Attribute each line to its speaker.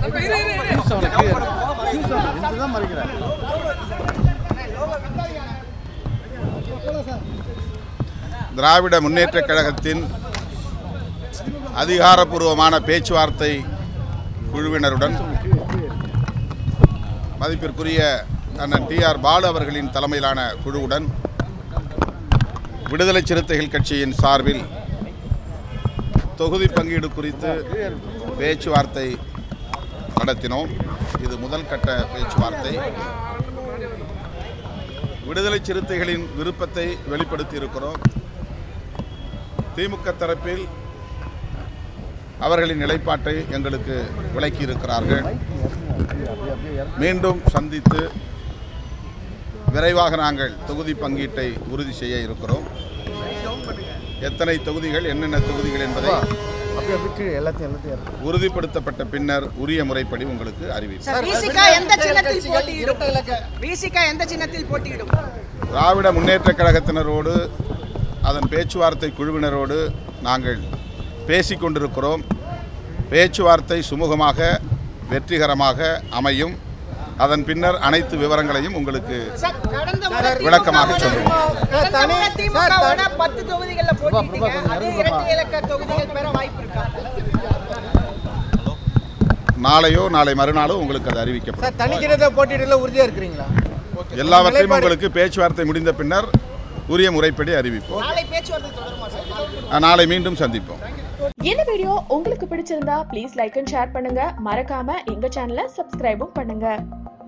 Speaker 1: இதுதான் மறைக்கிறேன்
Speaker 2: திராவிட முன்னேற்றக் கழகத்தின் அதிகாரப்பூர்வமான பேச்சுவார்த்தை குழுவினருடன் மதிப்பிற்குரிய அண்ணன் டி ஆர் பாலு அவர்களின் தலைமையிலான குழுவுடன் விடுதலை சிறுத்தைகள் கட்சியின் சார்பில் தொகுதி பங்கீடு குறித்து பேச்சுவார்த்தை நடத்தினோம் இது முதல் கட்ட பேச்சுவார்த்தை விடுதலை சிறுத்தைகளின் விருப்பத்தை வெளிப்படுத்தி இருக்கிறோம் திமுக தரப்பில் அவர்களின் நிலைப்பாட்டை எங்களுக்கு விளக்கி இருக்கிறார்கள் மீண்டும் சந்தித்து விரைவாக நாங்கள் தொகுதி பங்கீட்டை உறுதி செய்ய இருக்கிறோம் எத்தனை தொகுதிகள் என்னென்ன தொகுதிகள் என்பதை
Speaker 1: அப்படியே விட்டு எல்லாத்தையும் எல்லாத்தையும்
Speaker 2: உறுதிப்படுத்தப்பட்ட பின்னர் உரிய முறைப்படி உங்களுக்கு அறிவிப்போம்
Speaker 3: விசிகா எந்த சின்னத்தில் போட்டியிடும் விசிகா எந்த சின்னத்தில் போட்டியிடும்
Speaker 2: திராவிட முன்னேற்றக் கழகத்தினரோடு அதன் பேச்சுவார்த்தை குழுவினரோடு நாங்கள் பேசிக் கொண்டிருக்கிறோம் பேச்சுவார்த்தை சுமூகமாக வெற்றிகரமாக அமையும் அதன் பின்னர் அனைத்து விவரங்களையும் உங்களுக்கு
Speaker 3: சார், கடந்த முறை
Speaker 2: விளக்கமாக
Speaker 3: திமுக
Speaker 2: சொல்லுவோம்.
Speaker 3: கடந்த முறை திமுகவோட பத்து தொகுதிகள்ல போட்டிட்டீங்க அதே இரட்டை இலக்க தொகுதிகள் பெற வாய்ப்பு இருக்கா
Speaker 2: நாளையோ நாளை மறுநாளோ உங்களுக்கு அது அறிவிக்கப்படும்
Speaker 1: சார் தனிக்கிறத போட்டியிடல உறுதியா இருக்கிறீங்களா
Speaker 2: எல்லாவற்றையும் உங்களுக்கு பேச்சுவார்த்தை முடிந்த பின்னர் உரிய முறைப்படி அறிவிப்போம்
Speaker 3: நாளை பேச்சுவார்த்தை தொடருமா சார்
Speaker 2: நாளை மீண்டும் சந்திப்போம்
Speaker 4: இந்த வீடியோ உங்களுக்கு பிடிச்சிருந்தா ப்ளீஸ் லைக் அண்ட் ஷேர் பண்ணுங்க மறக்காம எங்க சேனலை சப்ஸ்கிரைபும் பண்ணுங்க